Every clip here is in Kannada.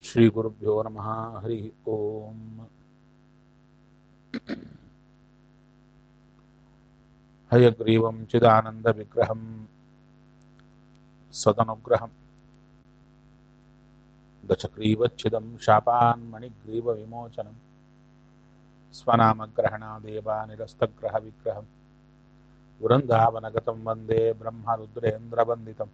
ಶ್ರೀಗುರುಭ್ಯೋ ನಮಃ ಹರಿ ಓಂ ಹಯಗ್ರೀವಂ ಚಿದಾನಂದವಿಗ್ರಹಂ ಸದನುಗ್ರಹಂ ದಶಗ್ರೀವಚ್ಛಿದಂ ಶಾಪಾನ್ಮಣಿಗ್ರೀವವಿಮೋಚನಂ ಸ್ವನಾಮಗ್ರಹಣಾದೇವ ನಿರಸ್ತಗ್ರಹ ವಿಗ್ರಹಂ ವೃಂದಾವನಗತಂ ವಂದೇ ಬ್ರಹ್ಮರುದ್ರೇಂದ್ರವಂದಿತಂ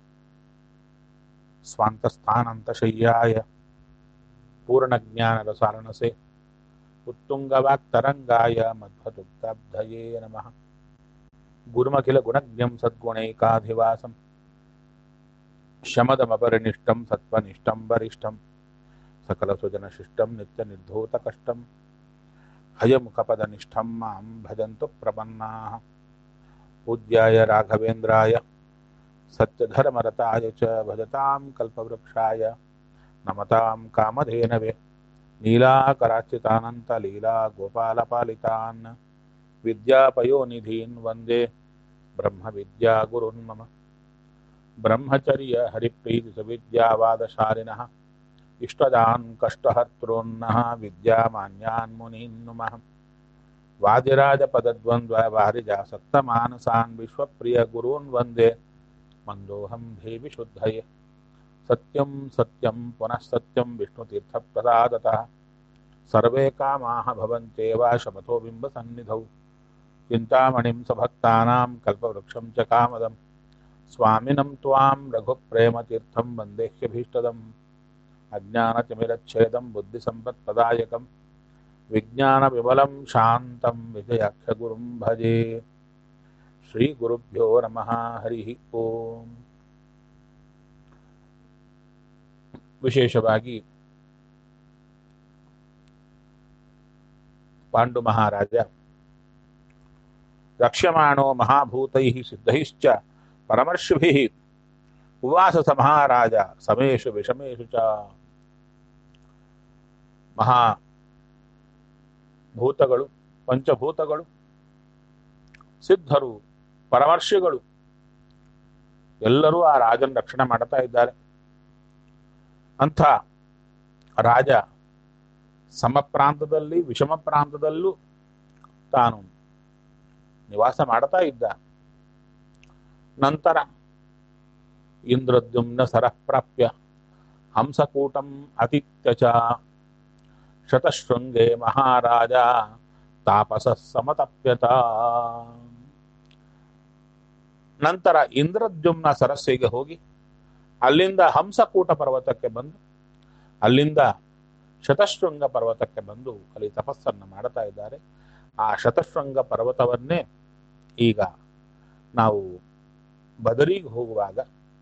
ಸ್ವಾಂತಸ್ಥಾನಂತಶಯ್ಯಾಯ पूर्णज्ञानरसारणसे उत्तुङ्गवाक्तरङ्गाय मध्वदुग्धाब्धये नमः गुरुमखिलगुणज्ञं सद्गुणैकाधिवासं शमदमपरिनिष्टं सत्त्वनिष्ठं वरिष्ठं सकलसुजनशिष्टं नित्यनिर्धूतकष्टं हयमुखपदनिष्ठं मां भजन्तु प्रपन्नाः पूज्याय राघवेन्द्राय सत्यधर्मरताय च भजतां कल्पवृक्षाय नमतां कामधेनवे नीलाकराचितानन्तलीलागोपालपालितान् विद्यापयोनिधीन् वन्दे ब्रह्मविद्यागुरुन् मम ब्रह्मचर्यहरिप्रीतिसविद्यावादशालिनः इष्टदान् कष्टहर्तॄन्नः विद्यामान्यान् मुनीन् नुमः वादिराजपदद्वन्द्ववारिजासक्तमानसान् विश्वप्रियगुरून् वन्दे मन्दोऽहं देवि शुद्धये सत्यं सत्यं पुनः सत्यं विष्णुतीर्थप्रसादतः सर्वे कामाः भवन्त्येव शपथो बिम्बसन्निधौ चिन्तामणिं सभक्तानां कल्पवृक्षं च कामदं स्वामिनं त्वां रघुप्रेमतीर्थं वन्देह्यभीष्टदम् अज्ञानतिमिरच्छेदं बुद्धिसम्पत्प्रदायकं विज्ञानविमलं शान्तं विजयाख्यगुरुं भजे श्रीगुरुभ्यो नमः हरिः ओम् ವಿಶೇಷವಾಗಿ ಪಾಂಡು ಮಹಾರಾಜ ರಕ್ಷ್ಯಮಾಣೋ ಮಹಾಭೂತೈ ಸಿದ್ಧೈಶ್ಚ ಪರಮರ್ಷಿಭಿ ಉವಾಸ ಮಹಾರಾಜ ಸಮೇಶು ವಿಷಮೇಶು ಚ ಮಹಾ ಭೂತಗಳು ಪಂಚಭೂತಗಳು ಸಿದ್ಧರು ಪರಮರ್ಷಿಗಳು ಎಲ್ಲರೂ ಆ ರಾಜನ ರಕ್ಷಣೆ ಮಾಡ್ತಾ ಇದ್ದಾರೆ ಅಂಥ ರಾಜ ಸಮ ಪ್ರಾಂತದಲ್ಲಿ ವಿಷಮ ಪ್ರಾಂತದಲ್ಲೂ ತಾನು ನಿವಾಸ ಮಾಡ್ತಾ ಇದ್ದ ನಂತರ ಇಂದ್ರದ್ಯುಮ್ನ ಸರಃಪ್ರಾಪ್ಯ ಹಂಸಕೂಟಂ ಅತಿತ್ಯ ಚ ಶತಶೃಂಗೆ ಮಹಾರಾಜ ತಾಪಸ ಸಮತಪ್ಯತ ನಂತರ ಇಂದ್ರದ್ಯುಮ್ನ ಸರಸ್ಸಿಗೆ ಹೋಗಿ ಅಲ್ಲಿಂದ ಹಂಸಕೂಟ ಪರ್ವತಕ್ಕೆ ಬಂದು ಅಲ್ಲಿಂದ ಶತಶೃಂಗ ಪರ್ವತಕ್ಕೆ ಬಂದು ಅಲ್ಲಿ ತಪಸ್ಸನ್ನು ಮಾಡ್ತಾ ಇದ್ದಾರೆ ಆ ಶತಶೃಂಗ ಪರ್ವತವನ್ನೇ ಈಗ ನಾವು ಬದರಿಗೆ ಹೋಗುವಾಗ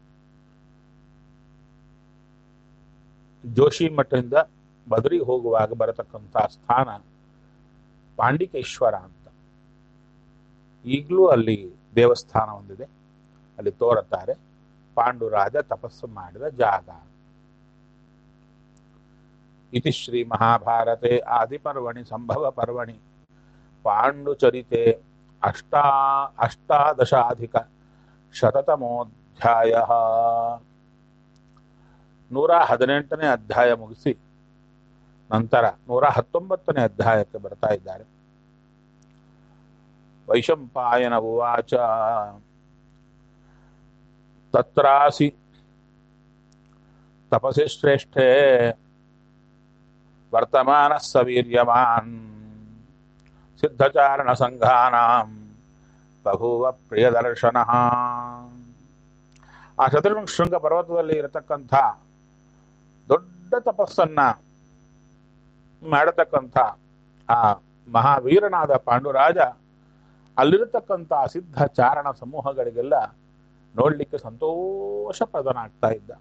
ಜೋಶಿ ಮಠದಿಂದ ಬದರಿಗೆ ಹೋಗುವಾಗ ಬರತಕ್ಕಂಥ ಸ್ಥಾನ ಪಾಂಡಿಕೇಶ್ವರ ಅಂತ ಈಗಲೂ ಅಲ್ಲಿ ದೇವಸ್ಥಾನ ಒಂದಿದೆ ಅಲ್ಲಿ ತೋರುತ್ತಾರೆ ಪಾಂಡುರಾಜ ತಪಸ್ಸು ಮಾಡಿದ ಜಾಗ ಇತಿ ಶ್ರೀ ಮಹಾಭಾರತೆ ಆದಿಪರ್ವಣಿ ಸಂಭವ ಪರ್ವಣಿ ಪಾಂಡುಚರಿತೆ ಅಷ್ಟಾ ಅಷ್ಟಾದಶಾಧಿಕ ಶತತಮೋಧ್ಯಾಯ ನೂರ ಹದಿನೆಂಟನೇ ಅಧ್ಯಾಯ ಮುಗಿಸಿ ನಂತರ ನೂರ ಹತ್ತೊಂಬತ್ತನೇ ಅಧ್ಯಾಯಕ್ಕೆ ಬರ್ತಾ ಇದ್ದಾರೆ ವೈಶಂಪಾಯನ ಉವಾಚ ತತ್ರಾಸಿ ತಪಸಿ ಶ್ರೇಷ್ಠೆ ವರ್ತಮಾನ ಸವೀರ್ಯಮಾನ್ ಸಿದ್ಧಚಾರಣ ಸಂಘಾನಾಂ ಬಭೂವ ಪ್ರಿಯದರ್ಶನ ಆ ಶತ್ರುಶೃಂಗ ಪರ್ವತದಲ್ಲಿ ಇರತಕ್ಕಂಥ ದೊಡ್ಡ ತಪಸ್ಸನ್ನ ಮಾಡತಕ್ಕಂಥ ಆ ಮಹಾವೀರನಾದ ಪಾಂಡುರಾಜ ಅಲ್ಲಿರತಕ್ಕಂಥ ಸಿದ್ಧ ಚಾರಣ ಸಮೂಹಗಳಿಗೆಲ್ಲ ನೋಡ್ಲಿಕ್ಕೆ ಸಂತೋಷ ಪ್ರದನಾಗ್ತಾ ಇದ್ದ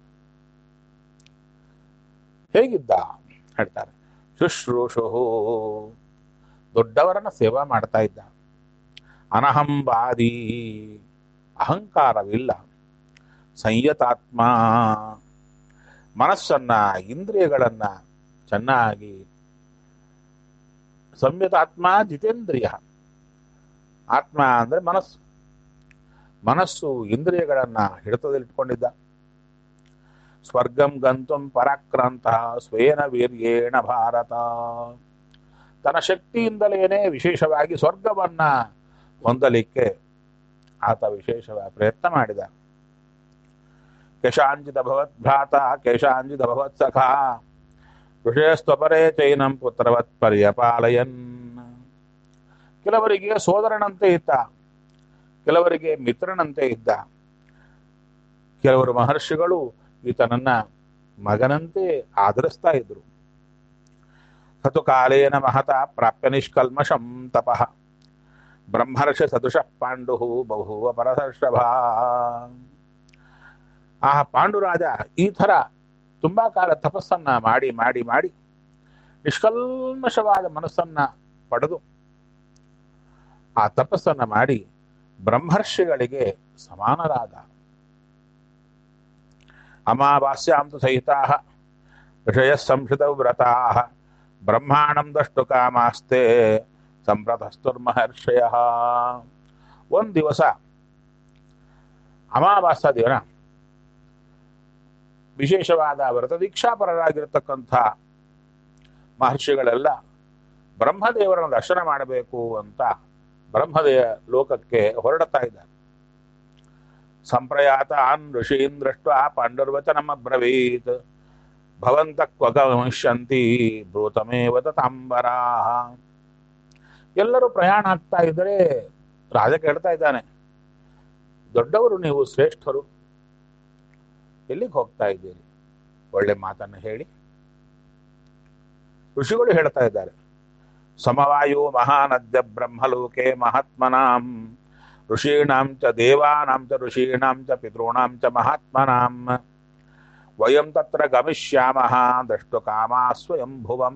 ಹೇಗಿದ್ದ ಹೇಳ್ತಾರೆ ಶುಶ್ರೂಷು ದೊಡ್ಡವರನ್ನ ಸೇವಾ ಮಾಡ್ತಾ ಇದ್ದ ಅನಹಂವಾದಿ ಅಹಂಕಾರವಿಲ್ಲ ಸಂಯತಾತ್ಮ ಮನಸ್ಸನ್ನ ಇಂದ್ರಿಯಗಳನ್ನ ಚೆನ್ನಾಗಿ ಸಂಯತಾತ್ಮ ಜಿತೇಂದ್ರಿಯ ಆತ್ಮ ಅಂದ್ರೆ ಮನಸ್ಸು ಮನಸ್ಸು ಇಂದ್ರಿಯಗಳನ್ನ ಹಿಡಿತದಲ್ಲಿಟ್ಕೊಂಡಿದ್ದ ಸ್ವರ್ಗಂ ಗಂತುಂ ಪರಾಕ್ರಾಂತ ಸ್ವೇನ ವೀರ್ಯೇಣ ಭಾರತ ತನ್ನ ಶಕ್ತಿಯಿಂದಲೇನೆ ವಿಶೇಷವಾಗಿ ಸ್ವರ್ಗವನ್ನ ಹೊಂದಲಿಕ್ಕೆ ಆತ ವಿಶೇಷವಾಗಿ ಪ್ರಯತ್ನ ಮಾಡಿದ ಕೇಶಾಂಜಿತ ಭವತ್ ಭ್ರಾತ ಕೇಶಾಂಜಿತ ಭವತ್ ಸಖ ಋಷಯಸ್ತ್ವಪರೇ ಚೈನಂ ಪುತ್ರವತ್ ಪರ್ಯಪಾಲಯನ್ ಕೆಲವರಿಗೆ ಸೋದರನಂತೆ ಇದ್ದ ಕೆಲವರಿಗೆ ಮಿತ್ರನಂತೆ ಇದ್ದ ಕೆಲವರು ಮಹರ್ಷಿಗಳು ಈತನನ್ನ ಮಗನಂತೆ ಆದರಿಸ್ತಾ ಇದ್ರು ಸತು ಕಾಲೇನ ಮಹತ ಪ್ರಾಪ್ಯ ನಿಷ್ಕಲ್ಮಷಂ ತಪಃ ಬ್ರಹ್ಮರ್ಷ ಸದೃಶ ಪಾಂಡು ಬಹುವ ಪರಸರ್ಷಭ ಆ ಪಾಂಡುರಾಜ ಈ ಥರ ತುಂಬಾ ಕಾಲ ತಪಸ್ಸನ್ನ ಮಾಡಿ ಮಾಡಿ ಮಾಡಿ ನಿಷ್ಕಲ್ಮಷವಾದ ಮನಸ್ಸನ್ನ ಪಡೆದು ಆ ತಪಸ್ಸನ್ನ ಮಾಡಿ ಬ್ರಹ್ಮರ್ಷಿಗಳಿಗೆ ಸಮಾನರಾದ ಅಮಾವಾಸ್ಯಾಂತು ಸಹಿತಾ ಋಷಯ ಸಂಹಿತ ವ್ರತಾ ಬ್ರಹ್ಮಾಂಡಂ ದಷ್ಟು ಕಾಮಾಸ್ತೆ ಸಂಪ್ರತಸ್ತುರ್ಮಹರ್ಷಯ ಒಂದು ದಿವಸ ಅಮಾವಾಸ್ಯ ದಿನ ವಿಶೇಷವಾದ ವ್ರತ ದೀಕ್ಷಾಪರರಾಗಿರ್ತಕ್ಕಂಥ ಮಹರ್ಷಿಗಳೆಲ್ಲ ಬ್ರಹ್ಮದೇವರನ್ನು ದರ್ಶನ ಮಾಡಬೇಕು ಅಂತ ಬ್ರಹ್ಮದೇವ ಲೋಕಕ್ಕೆ ಹೊರಡ್ತಾ ಇದ್ದಾರೆ ಸಂಪ್ರಯಾತಾನ್ ಋಷೀನ್ ದೃಷ್ಟ ಪಾಂಡುರ್ವಚನಮ ಬ್ರವೀತ್ ಭವಂತ ಕ್ವಗಮಿಷ್ಯಂತಿ ಭೂತಮೇವ ತಾಂಬರಾ ಎಲ್ಲರೂ ಪ್ರಯಾಣ ಆಗ್ತಾ ಇದ್ರೆ ರಾಜ ಕೇಳ್ತಾ ಇದ್ದಾನೆ ದೊಡ್ಡವರು ನೀವು ಶ್ರೇಷ್ಠರು ಎಲ್ಲಿಗೆ ಹೋಗ್ತಾ ಇದ್ದೀರಿ ಒಳ್ಳೆ ಮಾತನ್ನು ಹೇಳಿ ಋಷಿಗಳು ಹೇಳ್ತಾ ಇದ್ದಾರೆ ಸಮವಾಯು ಮಹಾನದ್ಯ ಬ್ರಹ್ಮಲೋಕೆ ಮಹಾತ್ಮನಾಂ ಋಷೀಣಾಂ ಚ ದೇವಾನಾಂ ಚ ಋಷೀಣಾಂ ಚ ಪಿತॄಣಾಂ ಚ ಮಹಾತ್ಮನಾಂ ವಯಂ ತತ್ರ ಗಮಿಷ್ಯಾಮಃ ದಷ್ಟು ಕಾಮಾ ಸ್ವಯಂಭುವಂ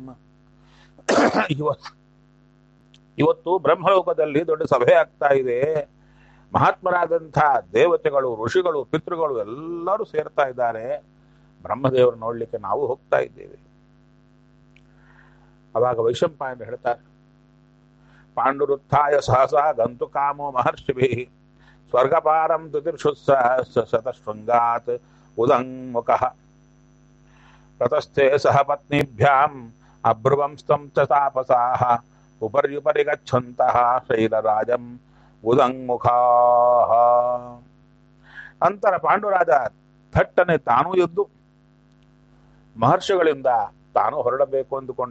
ಇವತ್ತು ಇವತ್ತು ಬ್ರಹ್ಮಲೋಕದಲ್ಲಿ ದೊಡ್ಡ ಸಭೆ ಆಗ್ತಾ ಇದೆ ಮಹಾತ್ಮರಾದಂಥ ದೇವತೆಗಳು ಋಷಿಗಳು ಪಿತೃಗಳು ಎಲ್ಲರೂ ಸೇರ್ತಾ ಇದ್ದಾರೆ ಬ್ರಹ್ಮದೇವರು ನೋಡ್ಲಿಕ್ಕೆ ನಾವು ಹೋಗ್ತಾ ಇದ್ದೇವೆ ಅವಾಗ ವೈಶಂಪಾಯನ ಹೇಳ್ತಾರೆ ಪಾಂಡುರುತ್ಥಾಯ ಸಹಸಾ ಗಂತು ಕಾಮೋ ಮಹರ್ಷಿಭಿ ಸ್ವರ್ಗಪಾರಂ ತುತಿರ್ಷುತ್ಸ ಶತಶೃಂಗಾತ್ ಉದಂಗುಖ ಪ್ರತಸ್ಥೆ ಸಹ ಪತ್ನಿಭ್ಯಾಂ ಅಭ್ರುವಂಸ್ತಂ ಚ ತಾಪಸಾಃ ಉಪರ್ಯುಪರಿ ಗಚ್ಚಂತಹ ಶೈಲರಾಜಂ ಉದಂಗುಖಾ ನಂತರ ಪಾಂಡುರಾಜ ಥಟ್ಟನೆ ತಾನೂ ಎದ್ದು ಮಹರ್ಷಿಗಳಿಂದ ತಾನು ಹೊರಡಬೇಕು ಅಂದುಕೊಂಡ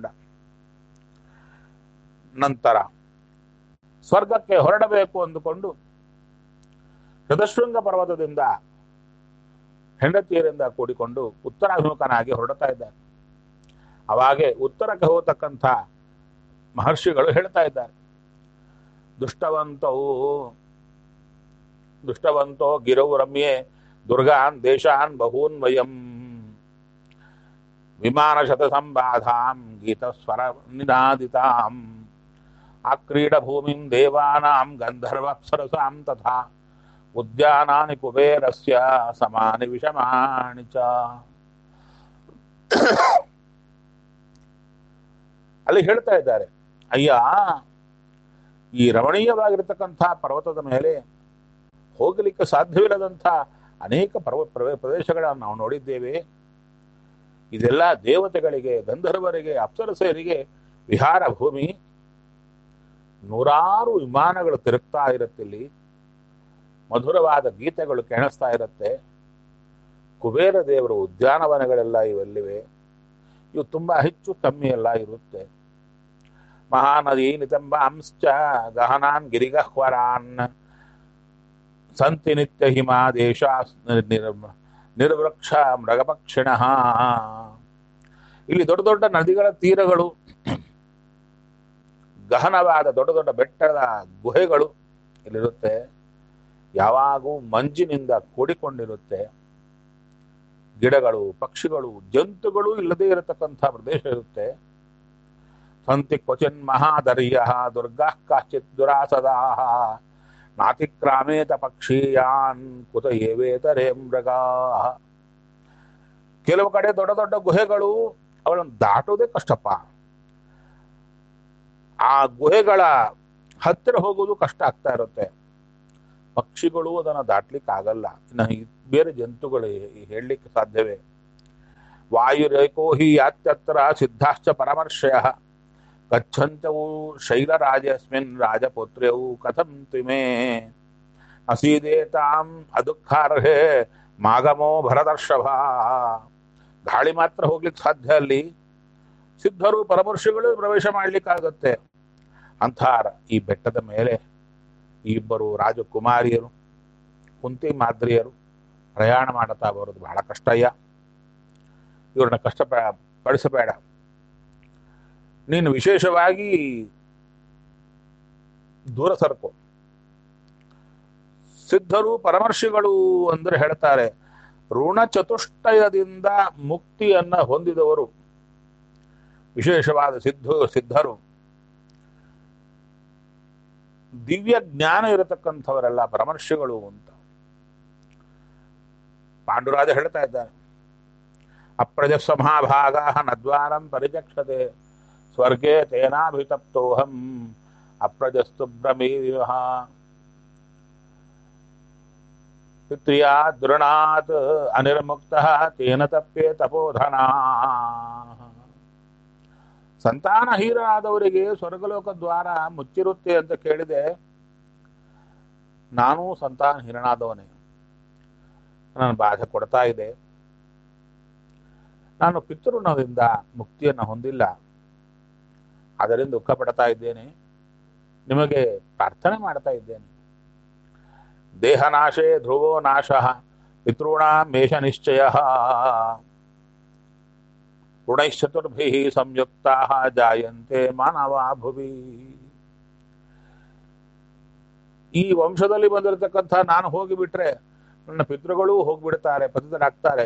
ನಂತರ ಸ್ವರ್ಗಕ್ಕೆ ಹೊರಡಬೇಕು ಅಂದುಕೊಂಡು ಶತಶೃಂಗ ಪರ್ವತದಿಂದ ಹೆಂಡತಿಯರಿಂದ ಕೂಡಿಕೊಂಡು ಉತ್ತರಾಭಿಮುಖನಾಗಿ ಹೊರಡ್ತಾ ಇದ್ದಾನೆ ಅವಾಗೆ ಉತ್ತರಕ್ಕೆ ಹೋಗತಕ್ಕಂಥ ಮಹರ್ಷಿಗಳು ಹೇಳ್ತಾ ಇದ್ದಾರೆ ದುಷ್ಟವಂತವು ದುಷ್ಟವಂತೋ ಗಿರೌ ರಮ್ಯೆ ದುರ್ಗಾನ್ ದೇಶಾನ್ ಬಹೂನ್ ವಯಂ ವಿಮಾನ ಶತ ಸಂಬಾಧಾಂ ಗೀತ ಸ್ವರ ನಿನಾದಿತಾಂ ಆಕ್ರೀಡ ಭೂಮಿಂ ದೇವಾನಾಂ ಗಂಧರ್ವಪ್ಸರಸಾಂ ತಥಾ ಉದ್ಯಾನಾನಿ ಕುಬೇರಸ್ಯ ಸಮಾನಿ ವಿಷಮಾಣಿ ಚ ಅಲ್ಲಿ ಹೇಳ್ತಾ ಇದ್ದಾರೆ ಅಯ್ಯ ಈ ರಮಣೀಯವಾಗಿರತಕ್ಕಂಥ ಪರ್ವತದ ಮೇಲೆ ಹೋಗಲಿಕ್ಕೆ ಸಾಧ್ಯವಿಲ್ಲದಂಥ ಅನೇಕ ಪರ್ವ ಪ್ರವೇ- ಪ್ರದೇಶಗಳನ್ನು ನಾವು ನೋಡಿದ್ದೇವೆ ಇದೆಲ್ಲ ದೇವತೆಗಳಿಗೆ ಗಂಧರ್ವರಿಗೆ ಅಪ್ಸರಸರಿಗೆ ವಿಹಾರ ಭೂಮಿ ನೂರಾರು ವಿಮಾನಗಳು ತಿರುಗ್ತಾ ಇರುತ್ತಿಲ್ಲಿ ಮಧುರವಾದ ಗೀತೆಗಳು ಕೆಣಿಸ್ತಾ ಇರುತ್ತೆ ಕುಬೇರ ದೇವರ ಉದ್ಯಾನವನಗಳೆಲ್ಲ ಇವೆಲ್ಲಿವೆ ಇವು ತುಂಬಾ ಹೆಚ್ಚು ಕಮ್ಮಿ ಎಲ್ಲ ಇರುತ್ತೆ ಮಹಾನದಿ ನಿತಂಬಾಂಶ್ಚ ಗಹನಾನ್ ಗಿರಿಗಹ್ವರಾನ್ ಸಂತಿ ನಿತ್ಯ ಹಿಮಾ ದೇಶ ನಿರ್ವೃಕ್ಷ ಮೃಗಪಕ್ಷಿಣ ಇಲ್ಲಿ ದೊಡ್ಡ ದೊಡ್ಡ ನದಿಗಳ ತೀರಗಳು ಗಹನವಾದ ದೊಡ್ಡ ದೊಡ್ಡ ಬೆಟ್ಟದ ಗುಹೆಗಳು ಇಲ್ಲಿರುತ್ತೆ ಯಾವಾಗೂ ಮಂಜಿನಿಂದ ಕೂಡಿಕೊಂಡಿರುತ್ತೆ ಗಿಡಗಳು ಪಕ್ಷಿಗಳು ಜಂತುಗಳು ಇಲ್ಲದೇ ಇರತಕ್ಕಂಥ ಪ್ರದೇಶ ಇರುತ್ತೆ ಸಂತಿ ಕ್ವಚಿನ್ ಮಹಾದರ್ಯ ದುರ್ಗಾ ಕಾಚಿತ್ ದುರಾಸದಾ ನಾತಿಕ್ರಾಮೇತ ಪಕ್ಷೀಯಾನ್ ಕುತ ಏವೇತರೇ ಮೃಗಾ ಕೆಲವು ಕಡೆ ದೊಡ್ಡ ದೊಡ್ಡ ಗುಹೆಗಳು ಅವಳನ್ನು ದಾಟೋದೇ ಕಷ್ಟಪ್ಪ ಆ ಗುಹೆಗಳ ಹತ್ತಿರ ಹೋಗೋದು ಕಷ್ಟ ಆಗ್ತಾ ಇರುತ್ತೆ ಪಕ್ಷಿಗಳು ಅದನ್ನು ದಾಟ್ಲಿಕ್ಕೆ ಆಗಲ್ಲ ಇನ್ನು ಈ ಬೇರೆ ಜಂತುಗಳು ಹೇಳಲಿಕ್ಕೆ ಸಾಧ್ಯವೇ ವಾಯುರೇಕೋ ಹಿ ಯಾತ್ಯತ್ರ ಸಿದ್ಧಾಶ್ಚ ಪರಮರ್ಶಯ ಗಚ್ಚಂತವು ಶೈಲರಾಜಸ್ಮಿನ್ ರಾಜಪುತ್ರ್ಯವು ಕಥಂ ತಿಮೇ ಅಸೀದೇತಾಂ ಅದುಃಖಾರ್ಹೆ ಮಾಗಮೋ ಭರದರ್ಷಭ ಗಾಳಿ ಮಾತ್ರ ಹೋಗ್ಲಿಕ್ಕೆ ಸಾಧ್ಯ ಅಲ್ಲಿ ಸಿದ್ಧರು ಪರಮರ್ಷಿಗಳು ಪ್ರವೇಶ ಮಾಡ್ಲಿಕ್ಕಾಗತ್ತೆ ಅಂಥ ಈ ಬೆಟ್ಟದ ಮೇಲೆ ಈ ಇಬ್ಬರು ರಾಜಕುಮಾರಿಯರು ಕುಂತಿ ಮಾದ್ರಿಯರು ಪ್ರಯಾಣ ಮಾಡುತ್ತಾ ಬರೋದು ಬಹಳ ಕಷ್ಟಯ್ಯ ಇವ್ರನ್ನ ಕಷ್ಟ ಪಡಿಸಬೇಡ ನೀನು ವಿಶೇಷವಾಗಿ ದೂರ ಸರ್ಕು ಸಿದ್ಧರು ಪರಮರ್ಷಿಗಳು ಅಂದ್ರೆ ಹೇಳ್ತಾರೆ ಋಣ ಚತುಷ್ಟಯದಿಂದ ಮುಕ್ತಿಯನ್ನ ಹೊಂದಿದವರು ವಿಶೇಷವಾದ ಸಿದ್ಧ ಸಿದ್ಧರು ದಿವ್ಯ ಜ್ಞಾನ ಇರತಕ್ಕಂಥವರೆಲ್ಲ ಪರಮರ್ಷಿಗಳು ಅಂತ ಪಾಂಡುರಾಜ ಹೇಳ್ತಾ ಇದ್ದಾರೆ ಅಪ್ರಜಸ್ವಮಹಾಭಾಗ ನದ್ವಾರಂ ಪರಿಚಕ್ಷತೆ ಸ್ವರ್ಗೇ ತೇನಾಭಿತಪ್ತೋಹಂ ಅಪ್ರಜಸ್ತು ಭ್ರಮೀವಿಹ ಪಿತ್ರಿಯಾ ದೃಢಾತ್ ಅನಿರ್ಮುಕ್ತ ತೇನ ತಪ್ಪೇ ತಪೋಧನಾ ಸಂತಾನಹೀನರಾದವರಿಗೆ ಸ್ವರ್ಗಲೋಕ ದ್ವಾರ ಮುಚ್ಚಿರುತ್ತೆ ಅಂತ ಕೇಳಿದೆ ನಾನು ಸಂತಾನಹೀನನಾದವನೇ ನನ್ನ ಬಾಧೆ ಕೊಡ್ತಾ ಇದೆ ನಾನು ಪಿತೃಋಣದಿಂದ ಮುಕ್ತಿಯನ್ನು ಹೊಂದಿಲ್ಲ ಅದರಿಂದ ದುಃಖ ಪಡ್ತಾ ಇದ್ದೇನೆ ನಿಮಗೆ ಪ್ರಾರ್ಥನೆ ಮಾಡ್ತಾ ಇದ್ದೇನೆ ದೇಹನಾಶೇ ಧ್ರುವೋ ನಾಶ ಪಿತೃಣ ಮೇಷ ನಿಶ್ಚಯ ಋಣೈಶ್ಚತುರ್ಭಿ ಸಂಯುಕ್ತಾ ಜಾಯಂತೆ ಮಾನವ ಭುವಿ ಈ ವಂಶದಲ್ಲಿ ಬಂದಿರತಕ್ಕಂಥ ನಾನು ಹೋಗಿಬಿಟ್ರೆ ನನ್ನ ಪಿತೃಗಳೂ ಹೋಗ್ಬಿಡ್ತಾರೆ ಪತಿತರಾಗ್ತಾರೆ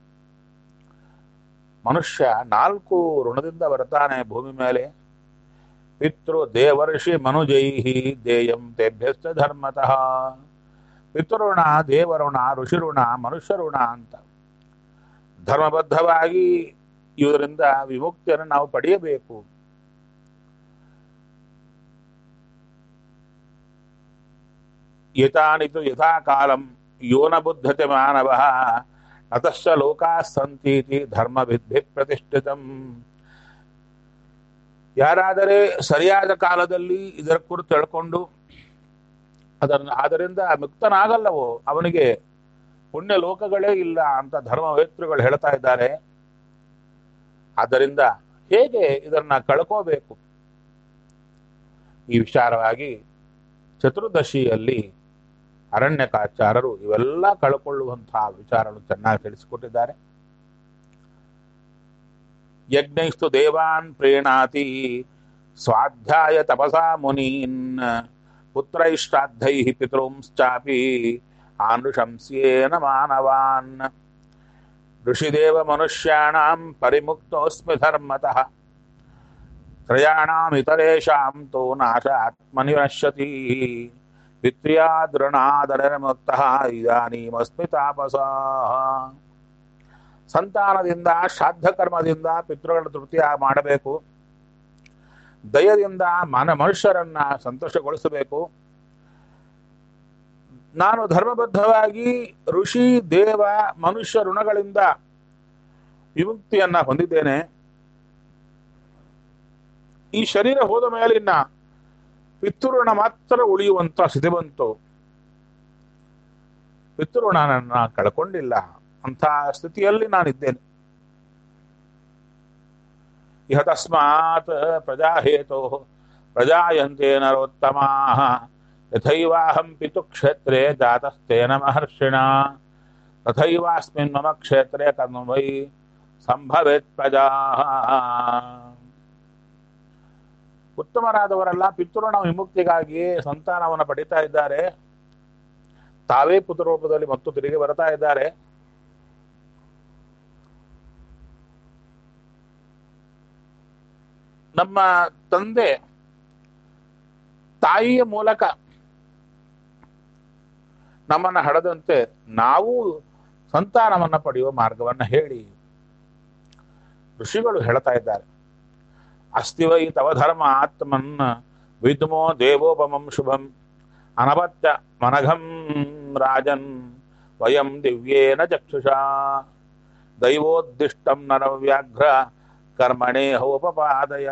ಮನುಷ್ಯ ನಾಲ್ಕು ಋಣದಿಂದ ಬರ್ತಾನೆ ಭೂಮಿ ಮೇಲೆ ಪಿತೃ ದೇವರ್ಷಿ ಮನುಜೈಹಿ ದೇಯಂ ತೇಭ್ಯಸ್ತ ಧರ್ಮತಃ ಪಿತೃಋಣ ದೇವಋಣ ಋಷಿಋಣ ಮನುಷ್ಯಋಣ ಅಂತ ಧರ್ಮಬದ್ಧವಾಗಿ ಇದರಿಂದ ವಿಮುಕ್ತಿಯನ್ನು ನಾವು ಪಡೆಯಬೇಕು ಯಥಾನಿತು ಯಥಾ ಕಾಲಂ ಯೋನ ಬುದ್ಧತೆ ಮಾನವ ಅತಶ್ಚ ಲೋಕಾ ಸಂತೀತಿ ಧರ್ಮ ವಿದ್ಧಿ ಪ್ರತಿಷ್ಠಿತಂ ಯಾರಾದರೆ ಸರಿಯಾದ ಕಾಲದಲ್ಲಿ ಇದರ ಕುರಿತು ತಿಳ್ಕೊಂಡು ಅದನ್ನು ಅದರಿಂದ ಮುಕ್ತನಾಗಲ್ಲವೋ ಅವನಿಗೆ ಪುಣ್ಯ ಲೋಕಗಳೇ ಇಲ್ಲ ಅಂತ ಧರ್ಮವೇತ್ರುಗಳು ಹೇಳ್ತಾ ಇದ್ದಾರೆ ಆದ್ದರಿಂದ ಹೇಗೆ ಇದನ್ನ ಕಳ್ಕೋಬೇಕು ಈ ವಿಚಾರವಾಗಿ ಚತುರ್ದಶಿಯಲ್ಲಿ ಅರಣ್ಯಕಾಚಾರರು ಇವೆಲ್ಲ ಕಳ್ಕೊಳ್ಳುವಂತಹ ವಿಚಾರಗಳು ಚೆನ್ನಾಗಿ ತಿಳಿಸಿಕೊಟ್ಟಿದ್ದಾರೆ ಯಜ್ಞೈಸ್ತು ದೇವಾನ್ ಪ್ರೇಣಾತಿ ಸ್ವಾಧ್ಯಾಯ ತಪಸಾ ಮುನೀನ್ ಪುತ್ರೈಷ್ಟಾಧೈ ಪಿತೃಂಶ್ಚಾಪಿ ಆನುಶಂಸ್ಯೇನ ಮಾನವಾನ್ ಋಷಿದೇವ ಮನುಷ್ಯಾಣಾಂ ಪರಿಮುಕ್ತೋಸ್ಮಿ ಧರ್ಮತಃ ತ್ರಯಾಣಾಮಿತರೇಷಾಂ ತೋ ನಾಶ ಆತ್ಮನಿನಶ್ಯತಿ ಪಿತ್ರ್ಯಾದೃಣಾದರಮುಕ್ತಃ ಇದಾನೀಮಸ್ಮಿ ತಾಪಸ ಸಂತಾನದಿಂದ ಶ್ರಾದ್ದ ಕರ್ಮದಿಂದ ಪಿತೃಗಳ ತೃಪ್ತಿ ಮಾಡಬೇಕು ದಯದಿಂದ ಮನ ಮನುಷ್ಯರನ್ನ ಸಂತೋಷಗೊಳಿಸಬೇಕು ನಾನು ಧರ್ಮಬದ್ಧವಾಗಿ ಋಷಿ ದೇವ ಮನುಷ್ಯ ಋಣಗಳಿಂದ ವಿಮುಕ್ತಿಯನ್ನ ಹೊಂದಿದ್ದೇನೆ ಈ ಶರೀರ ಹೋದ ಮೇಲಿನ ಪಿತೃಋಣ ಮಾತ್ರ ಉಳಿಯುವಂತ ಸ್ಥಿತಿ ಬಂತು ಪಿತೃಋಣನನ್ನ ಕಳ್ಕೊಂಡಿಲ್ಲ ಅಂತ ಸ್ಥಿತಿಯಲ್ಲಿ ನಾನಿದ್ದೇನೆ ಇಹ ತಸ್ಮಾತ್ ಪ್ರಜಾಹೇತೋ ಪ್ರಜಾಯಂತೆ ನರೋತ್ತಮಾ ಯಥೈವಾಹಂ ಪಿತುಕ್ಷೇತ್ರೇ ಜಾತಸ್ತೇನ ಮಹರ್ಷಿಣ ತಥೈವಾಸ್ಮಿನ್ ಮಮ ಕ್ಷೇತ್ರೇ ಕರ್ಮ ವೈ ಸಂಭವೇತ್ ಪ್ರಜಾ ಉತ್ತಮರಾದವರೆಲ್ಲ ಪಿತೃಋಣ ವಿಮುಕ್ತಿಗಾಗಿ ಸಂತಾನವನ್ನು ಪಡಿತಾ ಇದ್ದಾರೆ ತಾವೇ ಪುತ್ರರೂಪದಲ್ಲಿ ಮತ್ತು ತಿರುಗಿ ಬರ್ತಾ ಇದ್ದಾರೆ ನಮ್ಮ ತಂದೆ ತಾಯಿಯ ಮೂಲಕ ನಮ್ಮನ್ನ ಹಡದಂತೆ ನಾವು ಸಂತಾನವನ್ನ ಪಡೆಯುವ ಮಾರ್ಗವನ್ನ ಹೇಳಿ ಋಷಿಗಳು ಹೇಳ್ತಾ ಇದ್ದಾರೆ ಅಸ್ತಿ ವೈ ತವ ಧರ್ಮ ಆತ್ಮನ್ ವಿದ್ಮೋ ದೇವೋಪಮಂ ಶುಭಂ ಅನಪತ್ಯ ಮನಘಂ ರಾಜನ್ ವಯಂ ದಿವ್ಯೇನ ಚಕ್ಷುಷಾ ದೈವೋದ್ದಿಷ್ಟಂ ನರವ್ಯಾಘ್ರ ಕರ್ಮಣೇ ಹೋಪಪಾದಯ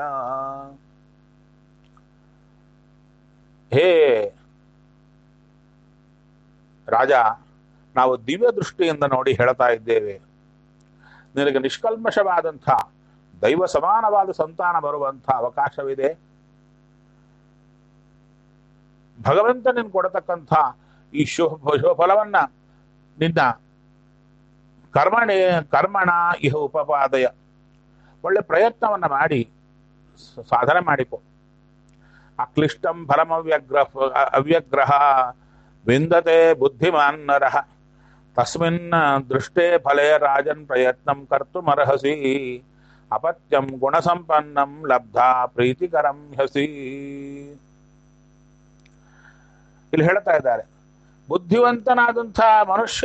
ಹೇ ರಾಜ ನಾವು ದಿವ್ಯ ದೃಷ್ಟಿಯಿಂದ ನೋಡಿ ಹೇಳ್ತಾ ಇದ್ದೇವೆ ನಿನಗೆ ನಿಷ್ಕಲ್ಮಶವಾದಂಥ ದೈವ ಸಮಾನವಾದ ಸಂತಾನ ಬರುವಂಥ ಅವಕಾಶವಿದೆ ಭಗವಂತ ನಿನ್ ಕೊಡತಕ್ಕಂಥ ಈ ಶುಭ ಶುಭಫಲವನ್ನ ನಿನ್ನ ಕರ್ಮಣೆ ಕರ್ಮಣ ಇಹ ಉಪಪಾದಯ ಒಳ್ಳೆ ಪ್ರಯತ್ನವನ್ನ ಮಾಡಿ ಸ- ಸಾಧನೆ ಮಾಡಿಕೊ ಅಕ್ಲಿಷ್ಟಂ ಫಲಮವ್ಯಗ್ರ ಅವ್ಯಗ್ರಹ ವಿಂದತೆ ಬುದ್ಧಿಮಾನ್ ನರಃ ತಸ್ಮಿನ್ ದೃಷ್ಟೇ ಫಲೇ ರಾಜನ್ ಪ್ರಯತ್ನಂ ಕರ್ತುಮರ್ಹಸಿ ಅಪತ್ಯಂ ಗುಣಸಂಪನ್ನಂ ಲಬ್ಧಾ ಪ್ರೀತಿಕರಂ ಹಸಿ ಇಲ್ಲಿ ಹೇಳ್ತಾ ಇದ್ದಾರೆ ಬುದ್ಧಿವಂತನಾದಂಥ ಮನುಷ್ಯ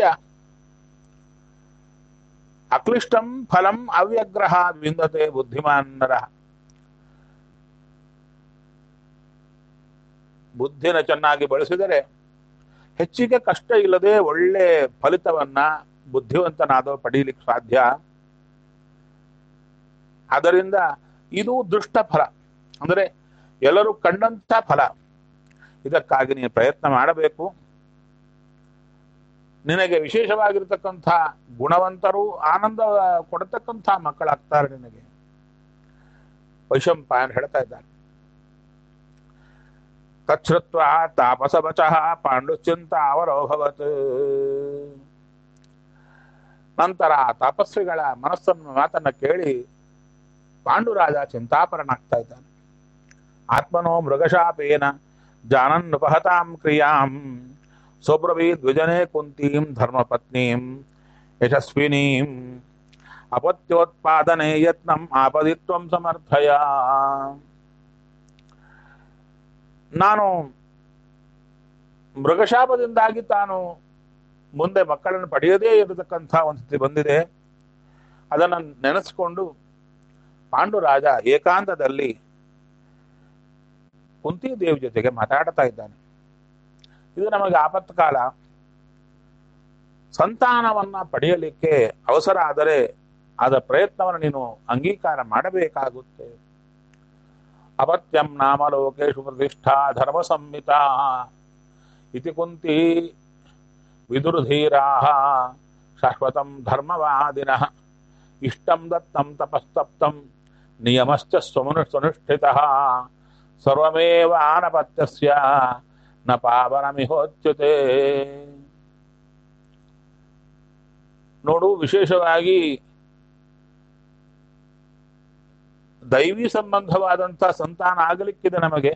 ಅಕ್ಲಿಷ್ಟಂ ಫಲಂ ಅವ್ಯಗ್ರಹ ವಿಂದತೆ ಬುದ್ಧಿಮಾನ್ನರ ಬುದ್ಧಿನ ಚೆನ್ನಾಗಿ ಬಳಸಿದರೆ ಹೆಚ್ಚಿಗೆ ಕಷ್ಟ ಇಲ್ಲದೆ ಒಳ್ಳೆ ಫಲಿತವನ್ನ ಬುದ್ಧಿವಂತನಾದವ ಪಡೀಲಿಕ್ಕೆ ಸಾಧ್ಯ ಅದರಿಂದ ಇದು ದುಷ್ಟ ಫಲ ಅಂದರೆ ಎಲ್ಲರೂ ಕಂಡಂಥ ಫಲ ಇದಕ್ಕಾಗಿ ನೀನು ಪ್ರಯತ್ನ ಮಾಡಬೇಕು ನಿನಗೆ ವಿಶೇಷವಾಗಿರ್ತಕ್ಕಂಥ ಗುಣವಂತರು ಆನಂದ ಕೊಡತಕ್ಕಂಥ ಮಕ್ಕಳಾಗ್ತಾರೆ ನಿನಗೆ ವೈಶಂಪಾಯನ್ ಹೇಳ್ತಾ ಇದ್ದಾನೆ ತಚ್ಛ್ರುತ್ವ ತಾಪಸವಚಃ ಪಾಂಡುಶ್ಚಿಂತ ಅವರೋಭವತ್ ನಂತರ ಆ ತಪಸ್ವಿಗಳ ಮನಸ್ಸನ್ನು ಮಾತನ್ನ ಕೇಳಿ ಪಾಂಡುರಾಜ ಚಿಂತಾಪರನಾಗ್ತಾ ಇದ್ದಾನೆ ಆತ್ಮನೋ ಮೃಗಶಾಪೇನ ಜಾನನ್ನುಪಹತಾಂ ಕ್ರಿಯಾಂ ಸೌಬ್ರವೀ ದ್ವಿಜನೇ ಕುಂತೀಂ ಧರ್ಮಪತ್ನೀಂ ಯಶಸ್ವಿನೀಂ ಅಪತ್ಯೋತ್ಪಾದನೆ ಯತ್ನಂ ಆಪದಿತ್ವಂ ಸಮರ್ಥಯ ನಾನು ಮೃಗಶಾಪದಿಂದಾಗಿ ತಾನು ಮುಂದೆ ಮಕ್ಕಳನ್ನು ಪಡೆಯದೇ ಇರತಕ್ಕಂಥ ಒಂದು ಸ್ಥಿತಿ ಬಂದಿದೆ ಅದನ್ನು ನೆನೆಸ್ಕೊಂಡು ಪಾಂಡುರಾಜ ಏಕಾಂತದಲ್ಲಿ ಕುಂತಿ ದೇವಿ ಜೊತೆಗೆ ಮಾತಾಡ್ತಾ ಇದ್ದಾನೆ ಇದು ನಮಗೆ ಆಪತ್ಕಾಲ ಸಂತಾನವನ್ನ ಪಡೆಯಲಿಕ್ಕೆ ಅವಸರ ಆದರೆ ಆದ ಪ್ರಯತ್ನವನ್ನು ನೀನು ಅಂಗೀಕಾರ ಮಾಡಬೇಕಾಗುತ್ತೆ ಅಪತ್ಯಂ ನಾಮ ಲೋಕೇಶು ಪ್ರತಿಷ್ಠಾ ಧರ್ಮ ಸಂಹಿತಾ ಇತಿ ಕುಂತಿ ವಿದುರ್ಧೀರಾ ಶಾಶ್ವತಂ ಧರ್ಮವಾದಿನಃ ಇಷ್ಟಂ ದತ್ತಂ ತಪಸ್ತಪ್ತಂ ನಿಯಮಶ್ಚ ಸ್ವಮನು ಸ್ವನುಷ್ಠಿತಃ ಸರ್ವಮೇವ ಆನಪತ್ಯಸ್ಯ ನ ಪಾವನಮಿಹೋಚ್ಯುತೆ ನೋಡು ವಿಶೇಷವಾಗಿ ದೈವಿ ಸಂಬಂಧವಾದಂಥ ಸಂತಾನ ಆಗಲಿಕ್ಕಿದೆ ನಮಗೆ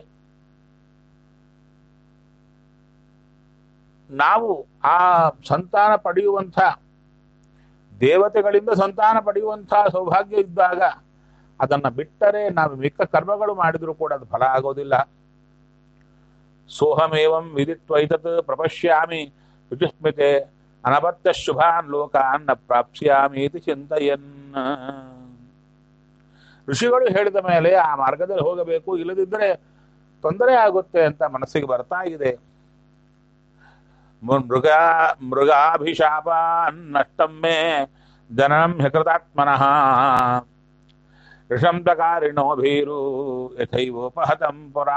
ನಾವು ಆ ಸಂತಾನ ಪಡೆಯುವಂಥ ದೇವತೆಗಳಿಂದ ಸಂತಾನ ಪಡೆಯುವಂಥ ಸೌಭಾಗ್ಯ ಇದ್ದಾಗ ಅದನ್ನ ಬಿಟ್ಟರೆ ನಾವು ಮಿಕ್ಕ ಕರ್ಮಗಳು ಮಾಡಿದರೂ ಕೂಡ ಅದು ಫಲ ಆಗೋದಿಲ್ಲ ಸೋಹಮೇವಂ ವಿದಿತ್ವೈತತ್ ಪ್ರಪಶ್ಯಾಮಿ ಶುಚಿಸ್ಮಿತೆ ಅನಪತ್ಯ ಶುಭಾನ್ ಲೋಕಾನ್ ನ ಪ್ರಾಪ್ಸ್ಯಾಮಿ ಇತಿ ಚಿಂತಯನ್ ಋಷಿಗಳು ಹೇಳಿದ ಮೇಲೆ ಆ ಮಾರ್ಗದಲ್ಲಿ ಹೋಗಬೇಕು ಇಲ್ಲದಿದ್ದರೆ ತೊಂದರೆ ಆಗುತ್ತೆ ಅಂತ ಮನಸ್ಸಿಗೆ ಬರ್ತಾ ಇದೆ ಮೃಗ ಮೃಗಾಭಿಶಾಪ ನಷ್ಟಂ ಮೇ ಜನನಂ ಹೃತಾತ್ಮನಃ ಋಷಂತಕಾರಿಣೋ ಭೀರು ಯಥೈವೋಪಹತಂ ಪುರಾ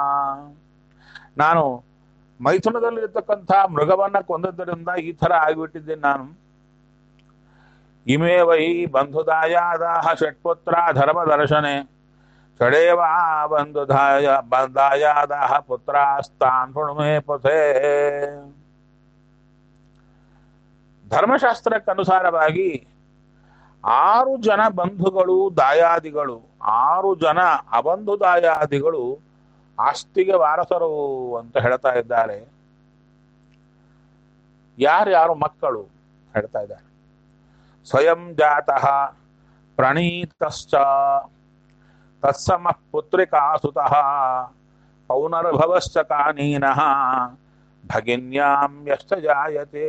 ನಾನು ಮೈಥುನದಲ್ಲಿರ್ತಕ್ಕಂಥ ಮೃಗವನ್ನ ಕೊಂದದ್ದರಿಂದ ಈ ತರ ಆಗಿಬಿಟ್ಟಿದ್ದೇನೆ ನಾನು ಇಮೇ ವೈ ಬಂಧುದಾಯಾದಾಹ ಷಟ್ಪುತ್ರ ಧರ್ಮ ದರ್ಶನೆ ಷಡೇವಾ ಬಂಧುದಾಯ ದಾಯಾದಾಹ ಪುತ್ರಾಸ್ತಾನ್ ಮೇ ಪಥೇ ಧರ್ಮಶಾಸ್ತ್ರಕ್ಕನುಸಾರವಾಗಿ ಆರು ಜನ ಬಂಧುಗಳು ದಾಯಾದಿಗಳು ಆರು ಜನ ಅಬಂಧು ದಾಯಾದಿಗಳು ಆಸ್ತಿಗೆ ವಾರಸರು ಅಂತ ಹೇಳ್ತಾ ಇದ್ದಾರೆ ಯಾರ್ಯಾರು ಮಕ್ಕಳು ಹೇಳ್ತಾ ಇದ್ದಾರೆ ಸ್ವಯಂ ಜಾತಃ ಪ್ರಣೀತಶ್ಚ ತತ್ಸಮ ಪುತ್ರಿಕಾಸುತಃ ಪೌನರ್ಭವಶ್ಚ ಕಾನೀನಃ ಭಗಿನ್ಯಾಂ ಯಶ್ಚ ಜಾಯತೆ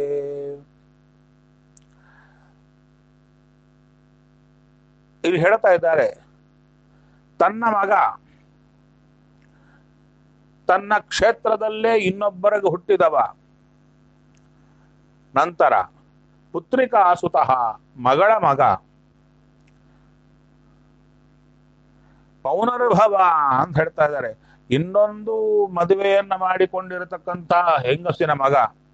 ಇಲ್ಲಿ ಹೇಳ್ತಾ ಇದ್ದಾರೆ ತನ್ನ ಮಗ ತನ್ನ ಕ್ಷೇತ್ರದಲ್ಲೇ ಇನ್ನೊಬ್ಬರಿಗೆ ಹುಟ್ಟಿದವ ನಂತರ ಪುತ್ರಿಕಾ ಸುತಃ ಮಗಳ ಮಗ ಪೌನರ್ಭವ ಅಂತ ಹೇಳ್ತಾ ಇದ್ದಾರೆ ಇನ್ನೊಂದು ಮದುವೆಯನ್ನ ಮಾಡಿಕೊಂಡಿರತಕ್ಕಂಥ ಹೆಂಗಸಿನ ಮಗ